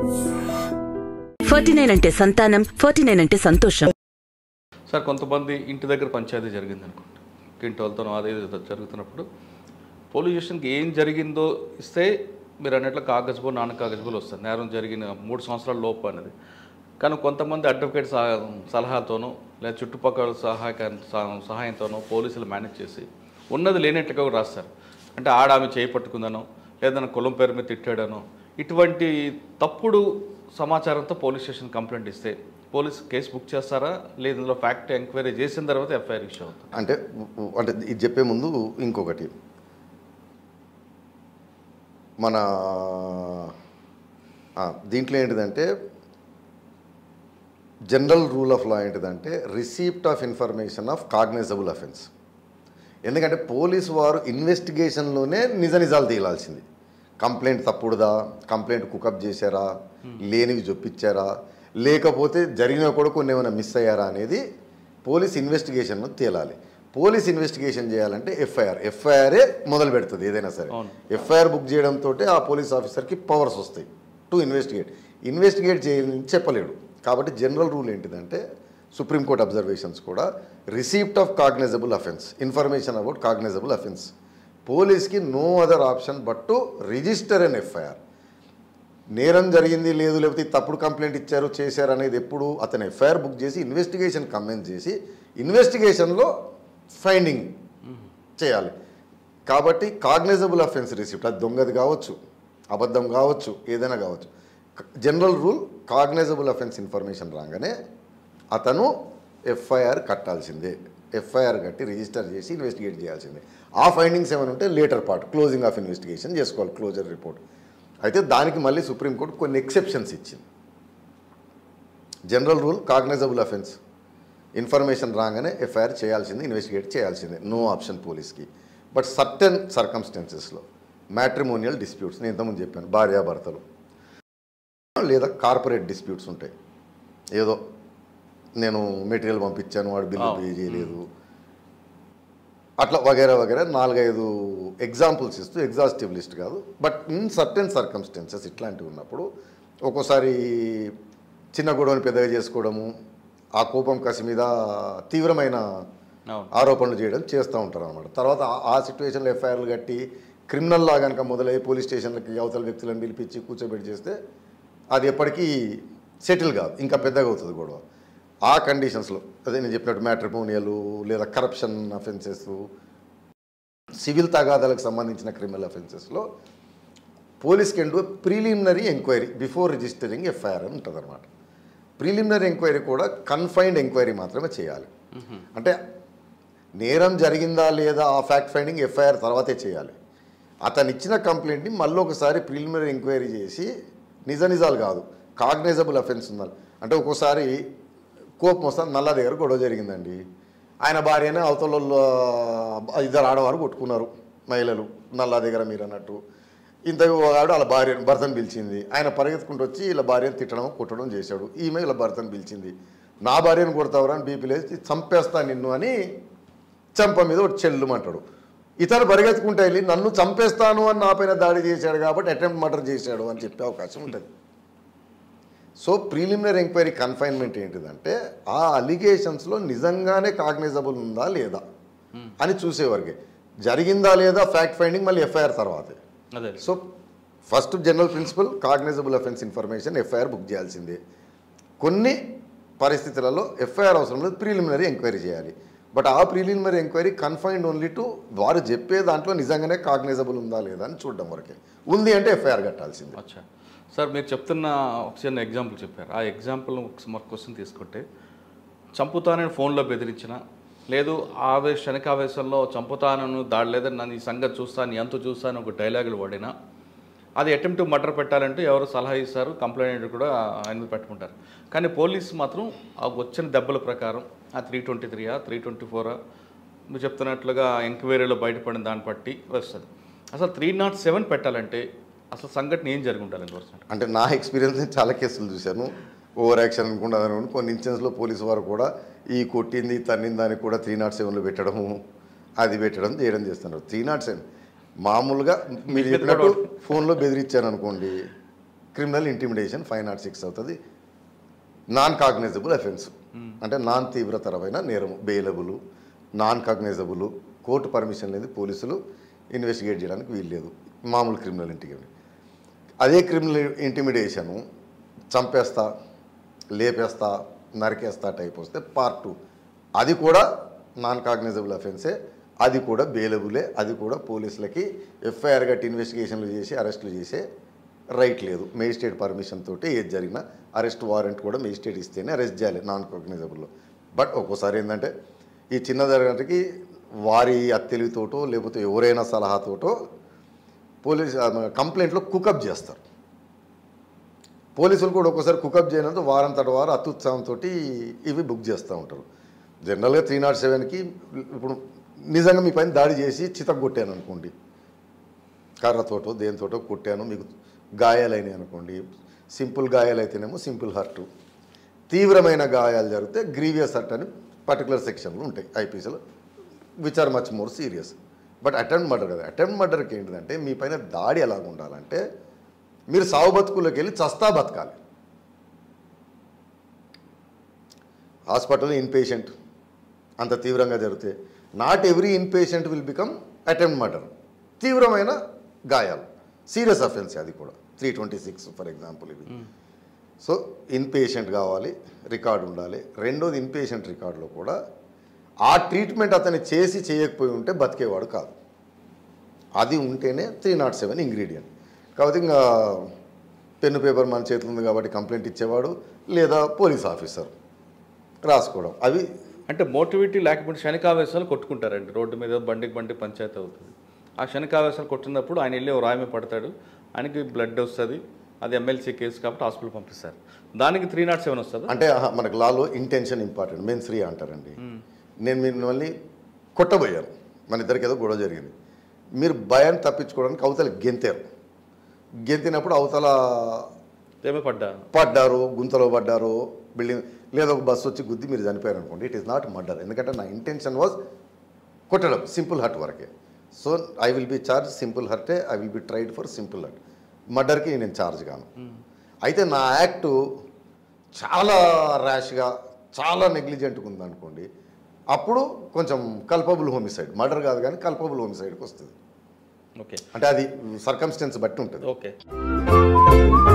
Forty nine అంటే సంతానం forty nine అంటే సంతోషం సార్ కొంతమంది ఇంటి దగ్గర పంచాయతీ జరిగింది అనుకోండి ఇంటి వాళ్ళతో అదే ఇది జరుగుతున్నప్పుడు పోలీస్ స్టేషన్కి ఏం జరిగిందో ఇస్తే మీరు అన్నట్లు కాగజ్బో నాన్న కాగజ్బోలు వస్తారు నేరం జరిగిన మూడు సంవత్సరాల లోపు అనేది కానీ కొంతమంది అడ్వకేట్ సహా సలహాతోనో లేదా చుట్టుపక్కల సహాయక సహ- సహాయంతోనో పోలీసులు మేనేజ్ చేసి ఉన్నది లేనట్టుగా కూడా రాస్తారు అంటే ఆడ ఆమె చేయి పట్టుకుందనో లేదన్నా కులం పేరు మీద తిట్టాడనో ఇటువంటి తప్పుడు సమాచారంతో పోలీస్ స్టేషన్ కంప్లైంట్ ఇస్తే పోలీస్ కేసు బుక్ చేస్తారా లేదు ఇందులో ఫ్యాక్ట్ ఎంక్వైరీ చేసిన తర్వాత ఎఫ్ఐఆర్ ఇష్యూ అవుతుంది అంటే అంటే ఇది చెప్పే ముందు ఇంకొకటి మన ఆ, దీంట్లో ఏంటిదంటే జనరల్ రూల్ ఆఫ్ లా ఏంటిదంటే receipt of information of cognizable offence ఎందుకంటే పోలీసు వారు ఇన్వెస్టిగేషన్లోనే నిజ నిజాలు తేలాల్సింది కంప్లైంట్ తప్పుడుదా కంప్లైంట్ కుకప్ చేశారా లేనివి చొప్పించారా లేకపోతే జరిగినవి కూడా కొన్ని ఏమైనా మిస్ అయ్యారా అనేది పోలీస్ ఇన్వెస్టిగేషన్లో తేలాలి పోలీస్ ఇన్వెస్టిగేషన్ చేయాలంటే ఎఫ్ఐఆర్ ఎఫ్ఐఆరే మొదలు పెడుతుంది ఏదైనా సరే అవును. ఎఫ్ఐఆర్ బుక్ చేయడంతో ఆ పోలీస్ ఆఫీసర్కి పవర్స్ వస్తాయి టు ఇన్వెస్టిగేట్ ఇన్వెస్టిగేట్ చేయని చెప్పలేడు కాబట్టి జనరల్ రూల్ ఏంటిదంటే సుప్రీంకోర్టు అబ్జర్వేషన్స్ కూడా receipt of cognizable offence information about cognizable offence పోలీస్కి no other option but to register an FIR నేరం జరిగింది లేదు లేకపోతే ఈ తప్పుడు కంప్లైంట్ ఇచ్చారు చేశారు అనేది ఎప్పుడు అతను ఎఫ్ఐఆర్ బుక్ చేసి ఇన్వెస్టిగేషన్ కమెంట్ చేసి ఇన్వెస్టిగేషన్లో ఫైండింగ్ చేయాలి కాబట్టి కాగ్నైజబుల్ అఫెన్స్ రిసిప్ట్ అది దొంగది కావచ్చు అబద్ధం కావచ్చు ఏదైనా కావచ్చు general rule cognizable offence information రాగానే అతను ఎఫ్ఐఆర్ కట్టాల్సిందే ఎఫ్ఐఆర్ కట్టి రిజిస్టర్ చేసి ఇన్వెస్టిగేట్ చేయాల్సిందే ఆ ఫైండింగ్స్ ఏమైనా ఉంటే later part closing of investigation చేసుకోవాలి క్లోజర్ రిపోర్ట్ అయితే దానికి మళ్ళీ సుప్రీంకోర్టు కొన్ని ఎక్సెప్షన్స్ ఇచ్చింది general rule cognizable offence information రాగానే ఎఫ్ఐఆర్ చేయాల్సింది ఇన్వెస్టిగేట్ చేయాల్సిందే నో ఆప్షన్ పోలీస్కి బట్ సర్టెన్ సర్కమ్స్టెన్సెస్లో మ్యాట్రిమోనియల్ డిస్ప్యూట్స్ నేను ఇంతకుముందు చెప్పాను భార్యాభర్తలు లేదా కార్పొరేట్ డిస్ప్యూట్స్ ఉంటాయి ఏదో నేను మెటీరియల్ పంపించాను వాడు బిల్లు పే చేయలేదు అట్లా వగేరా వగేరా నాలుగైదు ఎగ్జాంపుల్స్ ఇస్తూ ఎగ్జాస్టివ్ లిస్ట్ కాదు బట్ ఇన్ సర్టెన్ సర్కమ్స్టెన్సెస్ ఇట్లాంటివి ఉన్నప్పుడు ఒక్కోసారి చిన్న గొడవని పెద్దగా చేసుకోవడము ఆ కోపం కసి మీద తీవ్రమైన అవును ఆరోపణలు చేయడం చేస్తూ ఉంటారు అనమాట తర్వాత ఆ- ఆ సిచ్యువేషన్లో ఎఫ్ఐఆర్లు కట్టి క్రిమినల్ లా కనుక మొదలై పోలీస్ స్టేషన్లకి అవతల వ్యక్తులను పిలిపించి కూర్చోబెట్టి చేస్తే అది ఎప్పటికీ సెటిల్ కాదు ఇంకా పెద్దగా అవుతుంది గొడవ ఆ కండిషన్స్లో అదే నేను చెప్పినట్టు మ్యాట్రిమోనియలు లేదా కరప్షన్ అఫెన్సెస్ సివిల్ తగాదాలకు సంబంధించిన క్రిమినల్ అఫెన్సెస్లో police can do preliminary enquiry before registering FIR అని ఉంటుంది అనమాట ప్రిలిమినరీ ఎంక్వైరీ కూడా కన్ఫైన్డ్ ఎంక్వైరీ మాత్రమే చేయాలి అంటే నేరం జరిగిందా లేదా ఆ ఫ్యాక్ట్ ఫైండింగ్ ఎఫ్ఐఆర్ తర్వాతే చేయాలి అతను ఇచ్చిన కంప్లైంట్ని మళ్ళీ ఒకసారి ప్రిలిమినరీ ఎంక్వైరీ చేసి నిజ నిజాలు కాదు కాగ్నైజబుల్ అఫెన్స్ ఉండాలి అంటే ఒక్కోసారి కోపం వస్తే నల్ల దగ్గర గొడవ జరిగిందండి ఆయన భార్యనే అవతల ఇద్దరు ఆడవారు కొట్టుకున్నారు మహిళలు నల్లా దగ్గర మీరు అన్నట్టు ఇంత వాడు వాళ్ళ భార్య భర్తను పిలిచింది ఆయన పరిగెత్తుకుంటూ వచ్చి ఇలా భార్యను తిట్టడం కొట్టడం చేశాడు ఈమె ఇలా భర్తను పిలిచింది నా భార్యను కొడతావురా అని బీపీ లేచి చంపేస్తా నిన్ను అని చంప మీద ఒకటి చెల్లుమంటాడు ఇతను పరిగెత్తుకుంటే వెళ్ళి నన్ను చంపేస్తాను అని నా పైన దాడి చేశాడు కాబట్టి అటెంప్ట్ మర్డర్ చేశాడు అని చెప్పే అవకాశం ఉంటుంది సో ప్రీలిమినరీ ఎంక్వైరీ కన్ఫైన్మెంట్ ఏంటిదంటే ఆ అలిగేషన్స్లో నిజంగానే కాగ్నైజబుల్ ఉందా లేదా అని చూసేవరకే జరిగిందా లేదా ఫ్యాక్ట్ ఫైండింగ్ మళ్ళీ ఎఫ్ఐఆర్ తర్వాతే అదే so first general principle cognizable offence information FIR book చేయాల్సిందే కొన్ని పరిస్థితులలో ఎఫ్ఐఆర్ అవసరం లేదు ప్రీలిమినరీ ఎంక్వైరీ చేయాలి బట్ ఆ preliminary enquiry confined only to వారు చెప్పే దాంట్లో నిజంగానే కాగ్నైజబుల్ ఉందా లేదా అని చూడడం వరకే ఉంది అంటే ఎఫ్ఐఆర్ కట్టాల్సిందే అచ్చా సార్ మీరు చెప్తున్న ఒక చిన్న ఎగ్జాంపుల్ చెప్పారు ఆ ఎగ్జాంపుల్ ఒక క్వశ్చన్ తీసుకుంటే చంపుతానని ఫోన్లో బెదిరించిన లేదు ఆవేశ క్షణికావేశంలో చంపుతానను దాడి లేదని నన్ను ఈ సంగతి చూస్తాను ఎంత చూస్తాను ఒక డైలాగులు వాడినా అది అటెంప్ట్ మర్డర్ పెట్టాలంటే ఎవరు సలహా ఇస్తారు కంప్లైంట్ కూడా ఆయన మీద పెట్టుకుంటారు కానీ పోలీస్ మాత్రం ఆ వచ్చిన దెబ్బల ప్రకారం ఆ త్రీ ట్వంటీ త్రీయా త్రీ ట్వంటీ ఫోరా మీరు చెప్తున్నట్లుగా ఎంక్వైరీలో బయటపడిన దాన్ని బట్టి వస్తుంది అసలు త్రీ నాట్ సెవెన్ పెట్టాలంటే అసలు సంఘటన ఏం జరిగి ఉండాలి పర్సెంట్ అంటే నా ఎక్స్పీరియన్స్ నేను చాలా కేసులు చూశాను ఓవర్ యాక్షన్ అనుకుంటా అనుకోండి కొన్ని ఇన్సిడెన్స్లో పోలీసు వారు కూడా ఈ కొట్టింది తన్నింది దానికి కూడా త్రీ నాట్ సెవెన్లో పెట్టడము అది పెట్టడం చేయడం చేస్తున్నారు త్రీ నాట్ సెవెన్ మామూలుగా మీరు చెప్పినట్టు ఫోన్లో బెదిరించాను అనుకోండి criminal intimidation five not six అవుతుంది నాన్ కాగ్నైజబుల్ అఫెన్స్ అంటే నాన్ తీవ్రతరమైన నేరం bailable non cognizable court permission లేదు పోలీసులు ఇన్వెస్టిగేట్ చేయడానికి వీల్లేదు మామూలు క్రిమినల్ ఇంటిమిడేషన్ అదే క్రిమినల్ ఇంటిమిడేషను చంపేస్తా లేపేస్తా నరికేస్తా టైప్ వస్తే పార్ట్ టూ అది కూడా నాన్ కాగ్నైజబుల్ అఫెన్సే అది కూడా బెయిలబులే అది కూడా పోలీసులకి ఎఫ్ఐఆర్ గట్టి ఇన్వెస్టిగేషన్లు చేసి అరెస్టులు చేసే రైట్ లేదు మేజిస్ట్రేట్ పర్మిషన్ తోటి ఏది జరిగినా అరెస్ట్ వారెంట్ కూడా మేజిస్ట్రేట్ ఇస్తేనే అరెస్ట్ చేయాలి నాన్ కాగ్నైజబుల్లో బట్ ఒక్కోసారి ఏంటంటే ఈ చిన్న జరగడానికి వారి అత్తెలితోటో లేకపోతే ఎవరైనా సలహాతోటో పోలీస్ కంప్లైంట్లో కుకప్ చేస్తారు పోలీసులు కూడా ఒక్కోసారి కుకప్ చేయనంత వారం తర్వాత వారం అత్యుత్సాహంతో ఇవి బుక్ చేస్తూ ఉంటారు జనరల్గా త్రీ నాట్ సెవెన్కి ఇప్పుడు నిజంగా మీ పైన దాడి చేసి చితక్ కొట్టాను అనుకోండి కర్రతోటో దేనితోటో కొట్టాను మీకు గాయాలైనాయి అనుకోండి సింపుల్ గాయాలైతేనేమో సింపుల్ హర్ట్ తీవ్రమైన గాయాలు జరిగితే గ్రీవియస్ హర్ట్ అని పర్టికులర్ సెక్షన్లు ఉంటాయి ఐపీసీలో which are much more serious but attempt murder కదా అటెంప్ట్ మర్డర్కి ఏంటిదంటే మీ పైన దాడి ఎలాగ ఉండాలంటే మీరు సావు బతుకుల్లోకి వెళ్ళి చస్తా బతకాలి హాస్పిటల్ ఇన్ పేషెంట్ అంత తీవ్రంగా జరిగితే not every in patient will become attempt murder తీవ్రమైన గాయాలు సీరియస్ అఫెన్స్ అది కూడా three twenty six for example ఇది సో ఇన్ పేషెంట్ కావాలి రికార్డు ఉండాలి రెండోది ఇన్ పేషెంట్ రికార్డులో కూడా ఆ ట్రీట్మెంట్ అతను చేసి చేయకపోయి ఉంటే బతికేవాడు కాదు అది ఉంటేనే త్రీ నాట్ సెవెన్ ఇంగ్రీడియంట్ కాబట్టి ఇంకా పెన్ను పేపర్ మన చేతిలో ఉంది కాబట్టి కంప్లైంట్ ఇచ్చేవాడు లేదా పోలీస్ ఆఫీసర్ రాసుకోవడం అవి అంటే మోటివిటీ లేకపోతే క్షణికావేశాలు కొట్టుకుంటారండి రోడ్డు మీద బండికి బండి పంచాయతీ అవుతుంది ఆ క్షణికావేశాలు కొట్టినప్పుడు ఆయన వెళ్ళి ఓ రాయమే పడతాడు ఆయనకి బ్లడ్ వస్తుంది అది ఎమ్మెల్సీ కేసు కాబట్టి హాస్పిటల్ పంపిస్తారు దానికి త్రీ నాట్ సెవెన్ వస్తుంది అంటే ఆహా, మనకు లాలో ఇంటెన్షన్ ఇంపార్టెంట్ మెన్ శ్రీ అంటారండి నేను మిమ్మల్ని కొట్టబోయాను మన ఇద్దరికి ఏదో గొడవ జరిగింది మీరు భయాన్ని తప్పించుకోవడానికి అవతల గెంతారు గెంతినప్పుడు అవతల ఏమే పడ్డా పడ్డారు గుంతలో పడ్డారు బిల్డింగ్ లేదా ఒక బస్సు వచ్చి గుద్ది మీరు చనిపోయారు అనుకోండి ఇట్ ఈస్ నాట్ మర్డర్ ఎందుకంటే నా ఇంటెన్షన్ వాజ్ కొట్టడం సింపుల్ హర్ట్ వరకే so I will be charge simple హర్టే I will be tried for simple hurt మర్డర్కి నేను ఛార్జ్ కాను అయితే నా యాక్టు చాలా ర్యాష్గా చాలా నెగ్లిజెంట్గా ఉందనుకోండి అప్పుడు కొంచెం కల్పబుల్ హోమిసైడ్ మర్డర్ కాదు కానీ కల్పబుల్ హోమిసైడ్కి వస్తుంది ఓకే అంటే అది సర్కమ్స్టెన్స్ బట్టి ఉంటుంది ఓకే